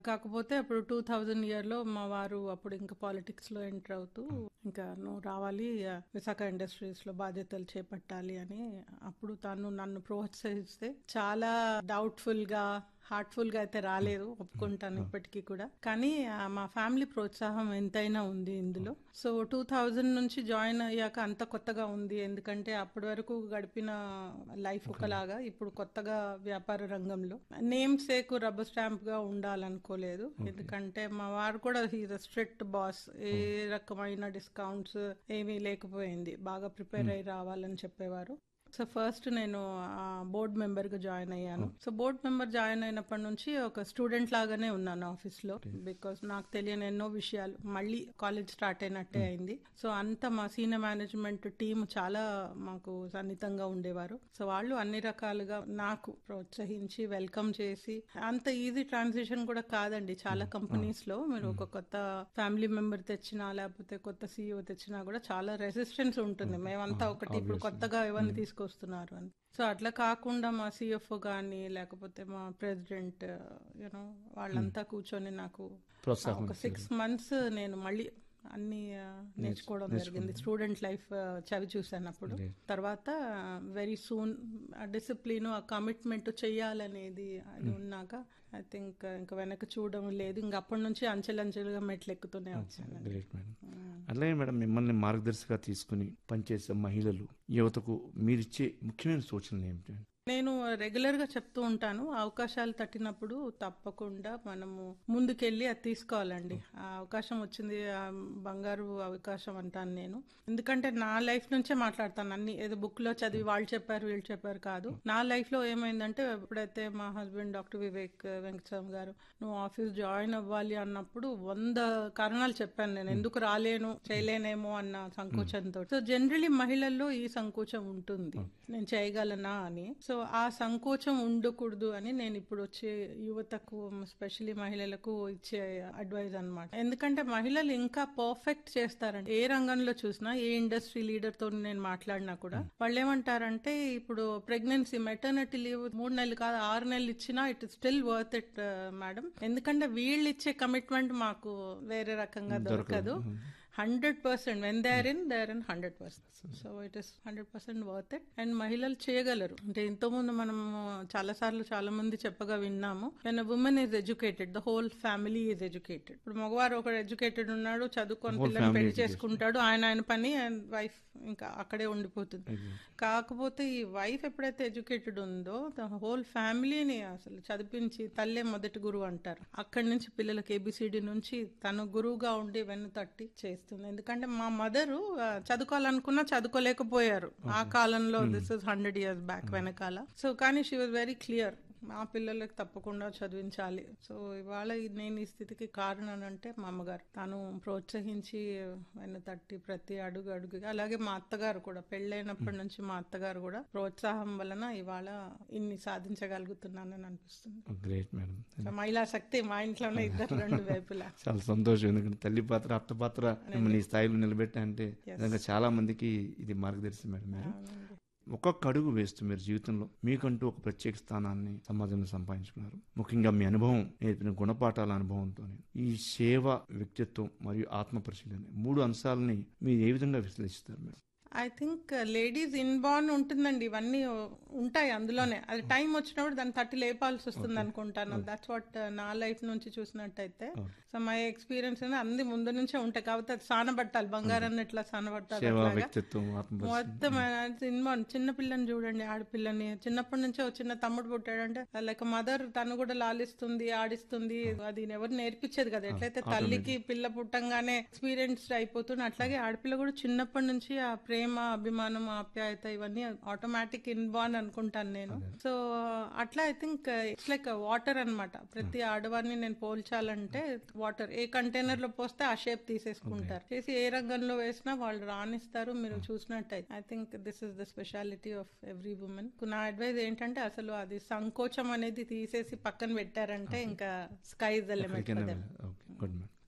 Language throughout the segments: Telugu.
కాకపోతే అప్పుడు టూ థౌజండ్ ఇయర్లో మా వారు అప్పుడు ఇంకా పాలిటిక్స్లో ఎంటర్ అవుతూ ఇంకా నువ్వు రావాలి ఆ, విశాఖ ఇండస్ట్రీస్లో బాధ్యతలు చేపట్టాలి అని అప్పుడు తను నన్ను ప్రోత్సహిస్తే చాలా డౌట్ఫుల్గా హార్ట్ఫుల్గా అయితే రాలేదు ఒప్పుకుంటాను ఇప్పటికీ కూడా కానీ ఆ, మా ఫ్యామిలీ ప్రోత్సాహం ఎంతైనా ఉంది ఇందులో సో టూ థౌజండ్ నుంచి జాయిన్ అయ్యాక అంత కొత్తగా ఉంది ఎందుకంటే అప్పటి వరకు గడిపిన లైఫ్ ఒకలాగా ఇప్పుడు కొత్తగా వ్యాపార రంగంలో నేమ్ సేక్ రబ్బర్ స్టాంప్ గా ఉండాలనుకోలేదు ఎందుకంటే మా వారు కూడా హీజ్ స్ట్రిక్ట్ బాస్ ఏ రకమైన డిస్కౌంట్స్ ఏమీ లేకపోయింది బాగా ప్రిపేర్ అయ్యి రావాలని చెప్పేవారు సో ఫస్ట్ నేను బోర్డ్ మెంబర్ గా జాయిన్ అయ్యాను సో బోర్డ్ మెంబర్ జాయిన్ అయినప్పటి నుంచి ఒక స్టూడెంట్ లాగానే ఉన్నాను ఆఫీస్ లో బికాస్ నాకు తెలియని ఎన్నో విషయాలు మళ్ళీ కాలేజ్ స్టార్ట్ అయినట్టే అయింది సో అంత మా సీనియర్ మేనేజ్మెంట్ టీం చాలా మాకు సన్నిహితంగా ఉండేవారు సో వాళ్ళు అన్ని రకాలుగా నాకు ప్రోత్సహించి వెల్కమ్ చేసి అంత ఈజీ ట్రాన్సిషన్ కూడా కాదండి చాలా కంపెనీస్ లో మీరు ఒక కొత్త ఫ్యామిలీ మెంబర్ తెచ్చినా లేకపోతే కొత్త సీఈఓ తెచ్చినా కూడా చాలా రెసిస్టెన్స్ ఉంటుంది మేమంతా ఒకటి ఇప్పుడు కొత్తగా ఎవరిని తీసుకొస్తున్నారు అని సో అట్లా కాకుండా మా సిఎఫ్ఓ కానీ లేకపోతే మా ప్రెసిడెంట్ యూనో వాళ్ళంతా కూర్చొని నాకు ప్రోత్సాహం ఒక సిక్స్ మంత్స్ నేను మళ్ళీ అన్ని ఆ, నేర్చుకోవడం జరిగింది స్టూడెంట్ లైఫ్ చవి చూసాను అప్పుడు తర్వాత వెరీ సూన్ ఆ డిసిప్లిన్ ఆ కమిట్మెంట్ చెయ్యాలనేది అది ఉన్నాక ఐ థింక్ ఇంకా వెనక చూడడం లేదు ఇంకా అప్పటి నుంచి అంచెలంచెలుగా మెట్లు ఎక్కుతూనే వచ్చాను గ్రేట్ మేడం అట్లాగే మేడం మిమ్మల్ని మార్గదర్శిగా తీసుకుని పనిచేసే మహిళలు యువతకు మీరిచ్చే ముఖ్యమైన సూచనలు ఏమిటి నేను రెగ్యులర్ గా చెప్తూ ఉంటాను అవకాశాలు తట్టినప్పుడు తప్పకుండా మనము ముందుకెళ్ళి అది తీసుకోవాలండి ఆ అవకాశం వచ్చింది ఆ బంగారు అవకాశం అంటాను నేను ఎందుకంటే నా లైఫ్ నుంచే మాట్లాడతాను అన్ని ఏదో బుక్ లో చదివి వాళ్ళు చెప్పారు వీళ్ళు చెప్పారు కాదు నా లైఫ్ లో ఏమైందంటే ఎప్పుడైతే మా హస్బెండ్ డాక్టర్ వివేక్ వెంకటస్వామి గారు నువ్వు ఆఫీస్ జాయిన్ అవ్వాలి అన్నప్పుడు వంద కారణాలు చెప్పాను నేను ఎందుకు రాలేను చేయలేనేమో అన్న సంకోచంతో సో జనరలీ మహిళల్లో ఈ సంకోచం ఉంటుంది నేను చేయగలనా అని సో ఆ సంకోచం ఉండకూడదు అని నేను ఇప్పుడు వచ్చే యువతకు స్పెషల్లీ మహిళలకు ఇచ్చే అడ్వైజ్ అన్నమాట ఎందుకంటే మహిళలు ఇంకా పర్ఫెక్ట్ చేస్తారండి ఏ రంగంలో చూసినా ఏ ఇండస్ట్రీ లీడర్ తో నేను మాట్లాడినా కూడా వాళ్ళు ఏమంటారంటే ఇప్పుడు ప్రెగ్నెన్సీ మెటర్నిటీ లీవ్ మూడు నెలలు కాదు ఆరు నెలలు ఇచ్చినా it still worth it madam ఎందుకంటే వీళ్ళు ఇచ్చే కమిట్మెంట్ మాకు వేరే రకంగా దొరకదు hundred percent when they are in they are in hundred percent so it is hundred percent worth it and మహిళలు చేయగలరు అంటే ఇంతకుముందు మనం చాలా సార్లు చాలా మంది చెప్పగా విన్నాము when women is educated the whole family is educated ఇప్పుడు మగవారు ఒకడు ఎడ్యుకేటెడ్ ఉన్నాడు చదువుకొని పిల్లల్ని పెళ్లి చేసుకుంటాడు ఆయన ఆయన పని అండ్ వైఫ్ ఇంకా అక్కడే ఉండిపోతుంది కాకపోతే ఈ వైఫ్ ఎప్పుడైతే ఎడ్యుకేటెడ్ ఉందో ద హోల్ ఫ్యామిలీని అసలు చదివించి తల్లే మొదటి గురువు అంటారు అక్కడి నుంచి పిల్లలకి ఏబిసిడి నుంచి తను గురువుగా ఉండి వెన్ను తట్టి చేస్తుంది ఎందుకంటే మా మదరు చదువుకోవాలనుకున్నా చదువుకోలేకపోయారు ఆ కాలంలో this is hundred years back వెనకాల సో కానీ షీ వాజ్ వెరీ క్లియర్ మా పిల్లలకి తప్పకుండా చదివించాలి సో ఇవాళ ఈ- నేను ఈ స్థితికి కారణం అంటే మా అమ్మగారు తను ప్రోత్సహించి వెన్ను తట్టి ప్రతి అడుగు అడుగు అలాగే మా అత్తగారు కూడా పెళ్ళైనప్పటి నుంచి మా అత్తగారు కూడా ప్రోత్సాహం వలన ఇవాళ ఇన్ని సాధించగలుగుతున్నానని అనిపిస్తుంది గ్రేట్ మేడం సో మహిళా శక్తి మా ఇంట్లోనే ఇద్దరు రెండు వైపులా చాలా సంతోషం ఎందుకంటే తల్లి పాత్ర అత్త పాత్ర మిమ్మల్ని ఈ స్థాయిలో నిలబెట్టా అంటే నిజంగా చాలా మందికి ఇది మార్గదర్శి మేడం మీరు ఒక్కొక్క అడుగు వేస్తూ మీరు జీవితంలో మీకంటూ ఒక ప్రత్యేక స్థానాన్ని సమాజంలో సంపాదించుకున్నారు ముఖ్యంగా మీ అనుభవం నేర్పిన గుణపాఠాల అనుభవంతో ఈ సేవ వ్యక్తిత్వం మరియు ఆత్మ పరిశీలన మూడు అంశాలని మీరు ఏ విధంగా విశ్లేషిస్తారు madam I think ladies inborn ఉంటుందండి ఇవన్నీ ఉంటాయి అందులోనే అది టైం వచ్చినప్పుడు దాన్ని తట్టి లేపాల్సి వస్తుంది అనుకుంటాను దట్స్ వాట్ నా లైఫ్ నుంచి చూసినట్టయితే సో మై ఎక్స్పీరియన్స్ అంది ముందు నుంచే ఉంటాయి కాబట్టి అది సానబట్టాలి బంగారాన్ని ఎట్లా సానబట్టాలి సేవా అట్లాగా. వ్యక్తిత్వం ఆత్మ మొత్తం ఇన్వాల్వ్ చిన్న పిల్లని చూడండి ఆడపిల్లని చిన్నప్పటి నుంచే ఒక చిన్న తమ్ముడు పుట్టాడంటే లైక్ మదర్ తను కూడా లాలిస్తుంది ఆడిస్తుంది అది ఎవరు నేర్పించేది కదా ఎట్లయితే తల్లికి పిల్ల పుట్టంగానే ఎక్స్పీరియన్స్డ్ అయిపోతుంది అట్లాగే ఆడపిల్ల కూడా చిన్నప్పటి నుంచి ఆ ప్రేమ అభిమానం ఆప్యాయత ఇవన్నీ ఆటోమేటిక్ ఇన్బార్న్ అనుకుంటాను నేను సో అట్లా I think it's like water అన్నమాట ప్రతి ఆడవారిని నేను పోల్చాలంటే వాటర్ ఏ కంటైనర్ లో పోస్తే ఆ షేప్ తీసేసుకుంటారు చేసి ఏ రంగంలో వేసినా వాళ్ళు రాణిస్తారు మీరు చూసినట్టయితే I think this is the speciality of every women నా అడ్వైజ్ ఏంటంటే అసలు అది సంకోచం అనేది తీసేసి పక్కన పెట్టారంటే ఇంకా sky the limit okay good madam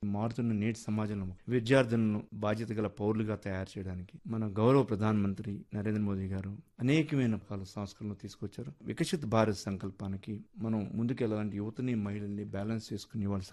మారుతున్న నేటి సమాజంలో విద్యార్థులను బాధ్యత గల పౌరులుగా తయారు చేయడానికి మన గౌరవ ప్రధానమంత్రి నరేంద్ర మోదీ గారు అనేకమైన పలు సంస్కరణలు తీసుకొచ్చారు వికసిత్ భారత్ సంకల్పానికి మనం ముందుకెళ్ళాలంటే యువతని మహిళల్ని బ్యాలెన్స్ చేసుకుని వాళ్ళ